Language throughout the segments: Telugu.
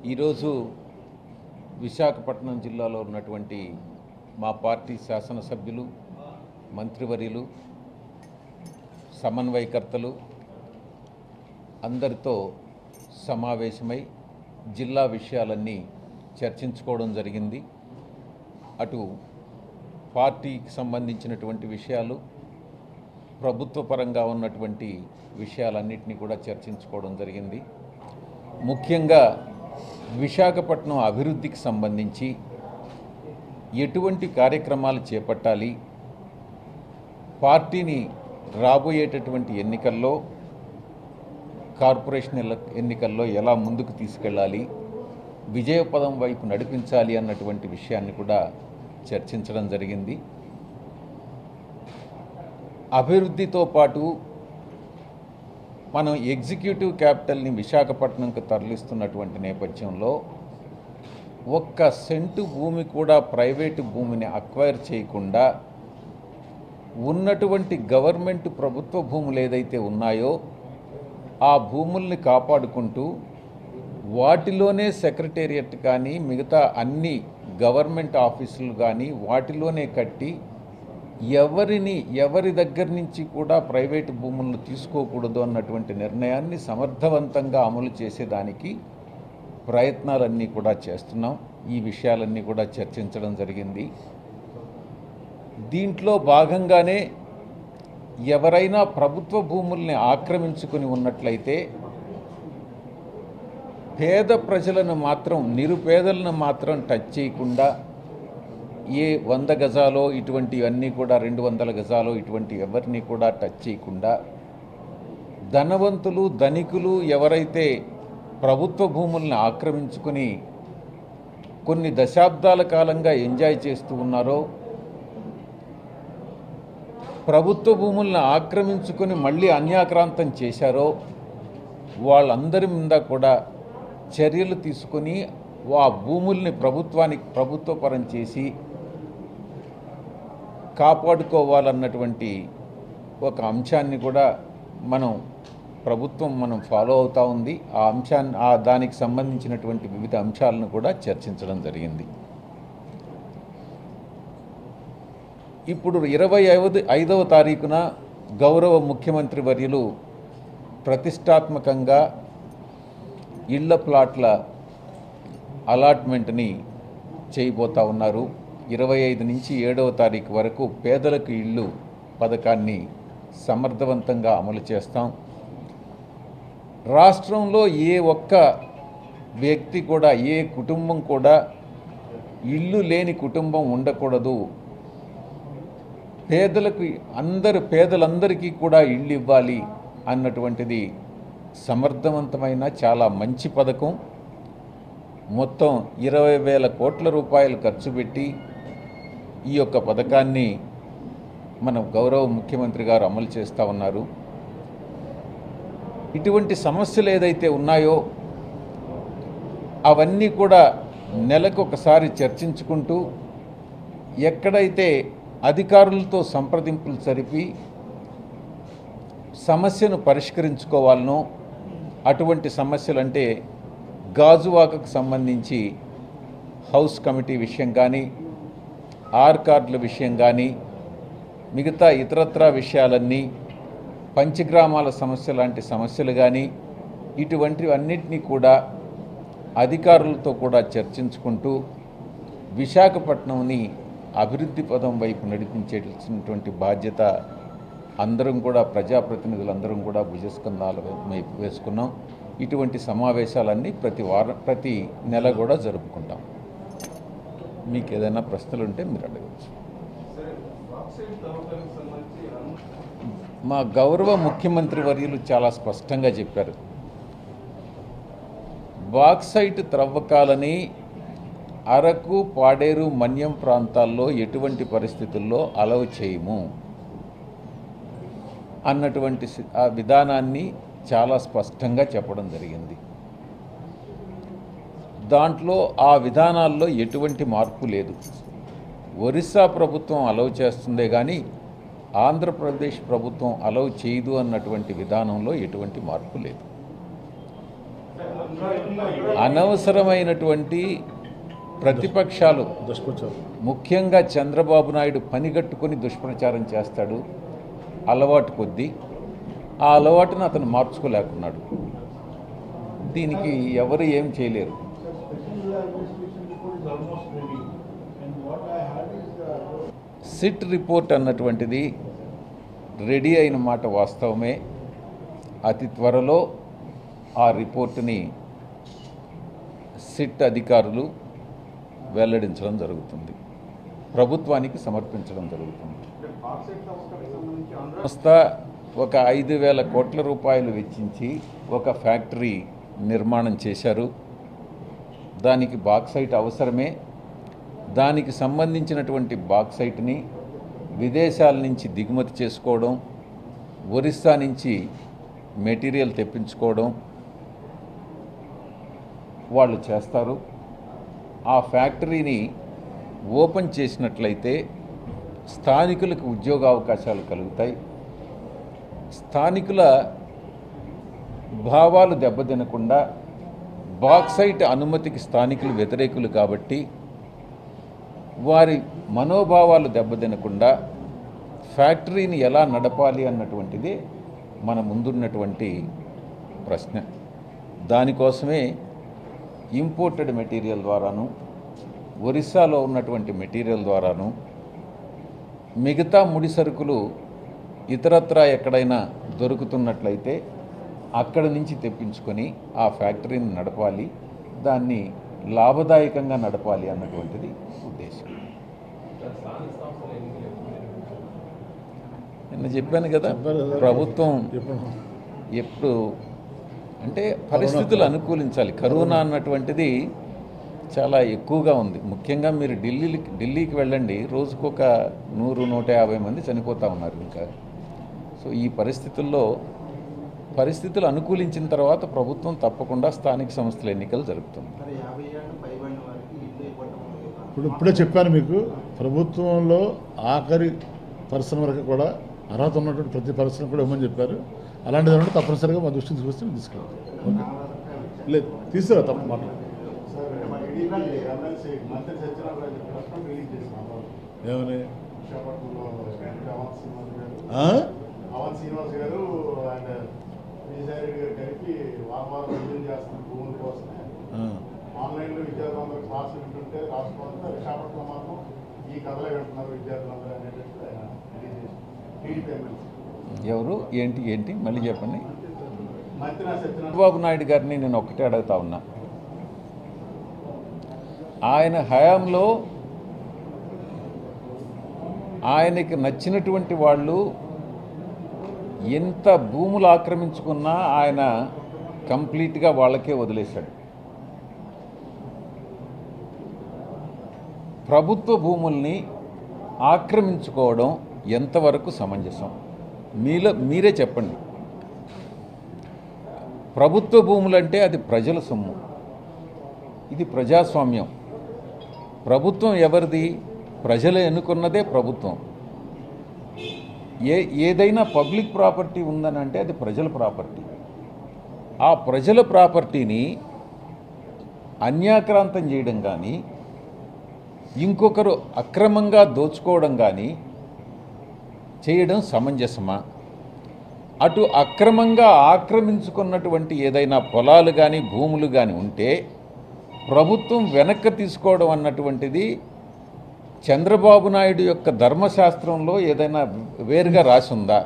ఈరోజు విశాఖపట్నం జిల్లాలో ఉన్నటువంటి మా పార్టీ శాసనసభ్యులు మంత్రివర్యులు సమన్వయకర్తలు అందరితో సమావేశమై జిల్లా విషయాలన్నీ చర్చించుకోవడం జరిగింది అటు పార్టీకి సంబంధించినటువంటి విషయాలు ప్రభుత్వ పరంగా ఉన్నటువంటి విషయాలన్నింటినీ కూడా చర్చించుకోవడం జరిగింది ముఖ్యంగా విశాఖపట్నం అభివృద్ధికి సంబంధించి ఎటువంటి కార్యక్రమాలు చేపట్టాలి పార్టీని రాబోయేటటువంటి ఎన్నికల్లో కార్పొరేషన్ ఎల్ల- ఎన్నికల్లో ఎలా ముందుకు తీసుకెళ్ళాలి విజయపదం వైపు నడిపించాలి అన్నటువంటి విషయాన్ని కూడా చర్చించడం జరిగింది అభివృద్ధితో పాటు మనం ఎగ్జిక్యూటివ్ క్యాపిటల్ని విశాఖపట్నంకు తరలిస్తున్నటువంటి నేపథ్యంలో ఒక్క సెంటు భూమి కూడా ప్రైవేటు భూమిని అక్వైర్ చేయకుండా ఉన్నటువంటి గవర్నమెంట్ ప్రభుత్వ భూములు ఏదైతే ఉన్నాయో ఆ భూముల్ని కాపాడుకుంటూ వాటిలోనే సెక్రటేరియట్ కానీ మిగతా అన్ని గవర్నమెంట్ ఆఫీసులు కానీ వాటిలోనే కట్టి ఎవరిని ఎవరి దగ్గర నుంచి కూడా ప్రైవేటు భూములను తీసుకోకూడదు అన్నటువంటి నిర్ణయాన్ని సమర్థవంతంగా అమలు చేసేదానికి ప్రయత్నాలన్నీ కూడా చేస్తున్నాం ఈ విషయాలన్నీ కూడా చర్చించడం జరిగింది దీంట్లో భాగంగానే ఎవరైనా ప్రభుత్వ భూముల్ని ఆక్రమించుకుని ఉన్నట్లయితే పేద ప్రజలను మాత్రం నిరుపేదలను మాత్రం టచ్ చేయకుండా ఏ వంద గజాలో ఇటువంటివన్నీ కూడా రెండు వందల గజాలో ఇటువంటి ఎవరిని కూడా టచ్ చేయకుండా ధనవంతులు ధనికులు ఎవరైతే ప్రభుత్వ భూముల్ని ఆక్రమించుకుని కొన్ని దశాబ్దాల కాలంగా ఎంజాయ్ చేస్తూ ఉన్నారో ప్రభుత్వ భూములను ఆక్రమించుకొని మళ్ళీ అన్యాక్రాంతం చేశారో వాళ్ళందరి మీద కూడా చర్యలు తీసుకొని ఆ భూముల్ని ప్రభుత్వానికి ప్రభుత్వపరం చేసి కాపాడుకోవాలన్నటువంటి ఒక అంశాన్ని కూడా మనం ప్రభుత్వం మనం ఫాలో అవుతూ ఉంది ఆ అంశాన్ని ఆ దానికి సంబంధించినటువంటి వివిధ అంశాలను కూడా చర్చించడం జరిగింది ఇప్పుడు ఇరవై ఐదు ఐదవ తారీఖున గౌరవ ముఖ్యమంత్రి వర్యులు ప్రతిష్టాత్మకంగా ఇళ్ల ప్లాట్ల అలాట్మెంట్ని చేయబోతా ఉన్నారు ఇరవై ఐదు నుంచి ఏడవ తారీఖు వరకు పేదలకు ఇళ్ళు పథకాన్ని సమర్థవంతంగా అమలు చేస్తాం రాష్ట్రంలో ఏ ఒక్క వ్యక్తి కూడా ఏ కుటుంబం కూడా ఇల్లు లేని కుటుంబం ఉండకూడదు పేదలకు అందరు పేదలందరికీ కూడా ఇళ్ళు ఇవ్వాలి అన్నటువంటిది సమర్థవంతమైన చాలా మంచి పథకం మొత్తం ఇరవై వేల కోట్ల రూపాయలు ఖర్చు పెట్టి ఈ యొక్క పథకాన్ని మన గౌరవ ముఖ్యమంత్రి గారు అమలు చేస్తూ ఉన్నారు ఇటువంటి సమస్యలు ఏదైతే ఉన్నాయో అవన్నీ కూడా నెలకు ఒకసారి చర్చించుకుంటూ ఎక్కడైతే అధికారులతో సంప్రదింపులు జరిపి సమస్యను పరిష్కరించుకోవాలనో అటువంటి సమస్యలు అంటే గాజువాకకు సంబంధించి హౌస్ కమిటీ విషయం కానీ ఆర్ కార్డుల విషయం కానీ మిగతా ఇతరత్రా విషయాలన్నీ పంచగ్రామాల సమస్య లాంటి సమస్యలు కానీ ఇటువంటివన్నిటినీ కూడా అధికారులతో కూడా చర్చించుకుంటూ విశాఖపట్నంని అభివృద్ధి పదం వైపు నడిపించేటటువంటి బాధ్యత అందరం కూడా ప్రజాప్రతినిధులందరం కూడా భుజస్కంధాల వైపు వేసుకున్నాం ఇటువంటి సమావేశాలన్నీ ప్రతి వారం ప్రతి నెల కూడా జరుపుకుంటాం మీకు ఏదైనా ప్రశ్నలు ఉంటే మీరు అడగచ్చు మా గౌరవ ముఖ్యమంత్రి వర్యులు చాలా స్పష్టంగా చెప్పారు బాక్సైట్ త్రవ్వకాలని అరకు పాడేరు మన్యం ప్రాంతాల్లో ఎటువంటి పరిస్థితుల్లో అలవ్ చేయము అన్నటువంటి సి- ఆ విధానాన్ని చాలా స్పష్టంగా చెప్పడం జరిగింది దాంట్లో ఆ విధానాల్లో ఎటువంటి మార్పు లేదు ఒరిస్సా ప్రభుత్వం అలవ్ చేస్తుందే కానీ ఆంధ్రప్రదేశ్ ప్రభుత్వం అలవ్ చేయదు అన్నటువంటి విధానంలో ఎటువంటి మార్పు లేదు అనవసరమైనటువంటి ప్రతిపక్షాలు దుష్ప్రచారం ముఖ్యంగా చంద్రబాబు నాయుడు పనిగట్టుకొని దుష్ప్రచారం చేస్తాడు అలవాటు కొద్దీ ఆ అలవాటును అతను మార్చుకోలేకున్నాడు దీనికి ఎవరు ఏం చేయలేరు సిట్ రిపోర్ట్ అన్నటువంటిది రెడీ అయిన మాట వాస్తవమే అతి త్వరలో ఆ రిపోర్టుని సిట్ అధికారులు వెల్లడించడం జరుగుతుంది ప్రభుత్వానికి సమర్పించడం జరుగుతుంది సంస్థ ఒక ఐదు వేల కోట్ల రూపాయలు వెచ్చించి ఒక ఫ్యాక్టరీ నిర్మాణం చేశారు దానికి బాక్సైట్ అవసరమే దానికి సంబంధించినటువంటి బాక్సైట్ని విదేశాల నుంచి దిగుమతి చేసుకోవడం ఒరిస్సా నుంచి మెటీరియల్ తెప్పించుకోవడం వాళ్ళు చేస్తారు ఆ ఫ్యాక్టరీని ఓపెన్ చేసినట్లయితే స్థానికులకు ఉద్యోగ అవకాశాలు కలుగుతాయి స్థానికుల భావాలు దెబ్బతినకుండా బాక్సైట్ అనుమతికి స్థానికులు వ్యతిరేకులు కాబట్టి వారి మనోభావాలు దెబ్బతినకుండా ఫ్యాక్టరీని ఎలా నడపాలి అన్నటువంటిది మన ముందున్నటువంటి ప్రశ్న దానికోసమే ఇంపోర్టెడ్ మెటీరియల్ ద్వారాను ఒరిస్సాలో ఉన్నటువంటి మెటీరియల్ ద్వారాను మిగతా ముడి సరుకులు ఇతరత్రా ఎక్కడైనా దొరుకుతున్నట్లయితే అక్కడి నుంచి తెప్పించుకొని ఆ ఫ్యాక్టరీని నడపాలి దాన్ని లాభదాయకంగా నడపాలి అన్నటువంటిది ఉద్దేశం నిన్న చెప్పాను కదా చెప్పారు కదా. ప్రభుత్వం ఎప్పుడు ఎప్పుడు అంటే పరిస్థితులు అనుకూలించాలి కరోనా అన్నటువంటిది చాలా ఎక్కువగా ఉంది ముఖ్యంగా మీరు ఢిల్లీకి ఢిల్లీకి వెళ్ళండి రోజుకొక నూరు నూట యాభై మంది చనిపోతూ ఉన్నారు ఇంకా సో ఈ పరిస్థితుల్లో పరిస్థితులు అనుకూలించిన తర్వాత ప్రభుత్వం తప్పకుండా స్థానిక సంస్థల ఎన్నికలు జరుపుతుంది మరి యాభై ఏళ్ళు పైబడిన వారికి ఇల్లు ఇవ్వటం అనేది ఇప్పుడు ఇప్పుడే చెప్పాను మీకు ప్రభుత్వంలో ఆఖరి పర్సన్ వరకు కూడా అర్హత ఉన్నటువంటి ప్రతి పర్సన్ కూడా ఇవ్వమని చెప్పారు అలాంటిది ఏమంటే తప్పనిసరిగా మా దృష్టికి తీసుకొస్తే మేము తీసుకెళ్తాం ఓకే లేదు తీసుకురా తప్ప మాట ఎమ్మెల్సీ మంత్రి సత్యనారాయణ ప్రెస్ మీట్ రిలీజ్ చేసినారు ఏమని విశాఖపట్నంలో అవంత్ శ్రీనివాస్ గారు ఆ? అవంత్ శ్రీనివాస్ గారు అండ్ విజయసాయి రెడ్డి గారు కలిపి వారం వారం రిలీజ్ చేస్తున్న భూముల కోసమే ఆ. ఆన్లైన్లో విద్యార్థులందరూ క్లాసులు వింటుంటే రాష్ట్రం అంతా విశాఖపట్నం మాత్రం ఈ కథలే వింటున్నారు విద్యార్థులందరూ అనేటట్టు ఆయన రిలీజ్ చేశారు టీడీపీ ఎమ్మెల్సీ ఎవరు ఏంటి ఏంటి మళ్ళీ చెప్పండి మంత్రి సత్యనారాయణ చంద్రబాబు నాయుడు గారిని నేను ఒకటే అడుగుతా ఉన్నా ఆయన హయాంలో ఆయనకి నచ్చినటువంటి వాళ్ళు ఎంత భూములు ఆక్రమించుకున్నా ఆయన కంప్లీట్గా వాళ్ళకే వదిలేశాడు ప్రభుత్వ భూముల్ని ఆక్రమించుకోవడం ఎంతవరకు సమంజసం మీలో మీరే చెప్పండి ప్రభుత్వ భూములంటే అది ప్రజల సొమ్ము ఇది ప్రజాస్వామ్యం ప్రభుత్వం ఎవరిది ప్రజలు ఎన్నుకున్నదే ప్రభుత్వం ఏ ఏదైనా పబ్లిక్ ప్రాపర్టీ ఉందని అంటే అది ప్రజల ప్రాపర్టీ ఆ ప్రజల ప్రాపర్టీని అన్యాక్రాంతం చేయడం కానీ ఇంకొకరు అక్రమంగా దోచుకోవడం కానీ చేయడం సమంజసమా అటు అక్రమంగా ఆక్రమించుకున్నటువంటి ఏదైనా పొలాలు కానీ భూములు కానీ ఉంటే ప్రభుత్వం వెనక్కి తీసుకోవడం అన్నటువంటిది చంద్రబాబు నాయుడు యొక్క ధర్మశాస్త్రంలో ఏదైనా వేరుగా రాసి ఉందా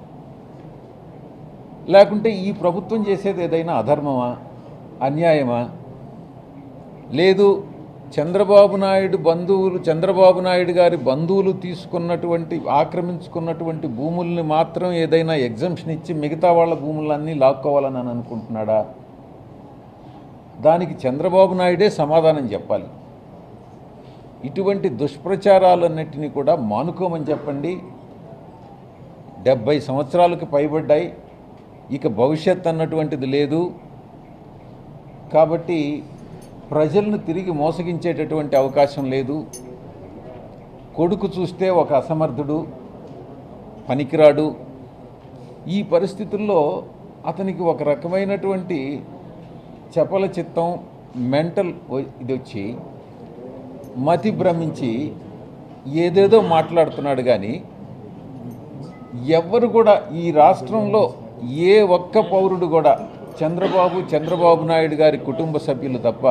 లేకుంటే ఈ ప్రభుత్వం చేసేది ఏదైనా అధర్మమా అన్యాయమా లేదు చంద్రబాబు నాయుడు బంధువులు చంద్రబాబు నాయుడు గారి బంధువులు తీసుకున్నటువంటి ఆక్రమించుకున్నటువంటి భూముల్ని మాత్రం ఏదైనా ఎగ్జంప్షన్ ఇచ్చి మిగతా వాళ్ళ భూములన్నీ లాక్కోవాలని అని అనుకుంటున్నాడా దానికి చంద్రబాబు నాయుడే సమాధానం చెప్పాలి ఇటువంటి దుష్ప్రచారాలన్నిటినీ కూడా మానుకోమని చెప్పండి డెబ్భై సంవత్సరాలకు పైబడ్డాయి ఇక భవిష్యత్ అన్నటువంటిది లేదు కాబట్టి ప్రజలను తిరిగి మోసగించేటటువంటి అవకాశం లేదు కొడుకు చూస్తే ఒక అసమర్థుడు పనికిరాడు ఈ పరిస్థితుల్లో అతనికి ఒక రకమైనటువంటి చపల చిత్తం మెంటల్ ఇది వచ్చి మతి భ్రమించి ఏదేదో మాట్లాడుతున్నాడు కానీ ఎవ్వరు కూడా ఈ రాష్ట్రంలో ఏ ఒక్క పౌరుడు కూడా చంద్రబాబు చంద్రబాబు నాయుడు గారి కుటుంబ సభ్యులు తప్ప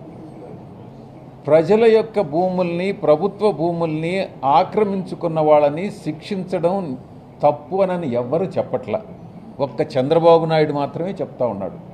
ప్రజల యొక్క భూముల్ని ప్రభుత్వ భూముల్ని ఆక్రమించుకున్న వాళ్ళని శిక్షించడం తప్పు అనని ఎవ్వరూ చెప్పట్ల ఒక్క చంద్రబాబు నాయుడు మాత్రమే చెప్తా ఉన్నాడు